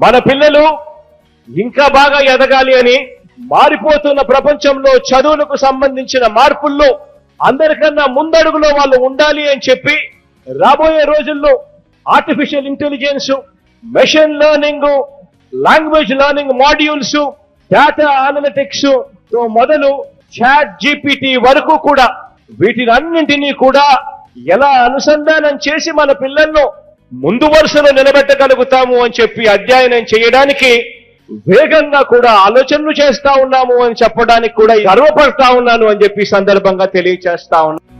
మన పిల్లలు ఇంకా బాగా ఎదగాలి అని మారిపోతున్న ప్రపంచంలో చదువులకు సంబంధించిన మార్పుల్లో అందరికన్నా ముందడుగులో వాళ్ళు ఉండాలి అని చెప్పి రాబోయే రోజుల్లో artificial intelligence machine learning language learning modules data analytics తో మొదలు చాట్ జీపీటీ వరకు కూడా వీటినన్నింటినీ కూడా ఎలా అనుసంధానం చేసి మన పిల్లలను ముందు వరుసలో నిలబెట్టగలుగుతాము అని చెప్పి అధ్యయనం చేయడానికి వేగంగా కూడా ఆలోచనలు చేస్తా ఉన్నాము అని చెప్పడానికి కూడా గర్వపడతా ఉన్నాను అని చెప్పి ఈ సందర్భంగా తెలియచేస్తా ఉన్నాను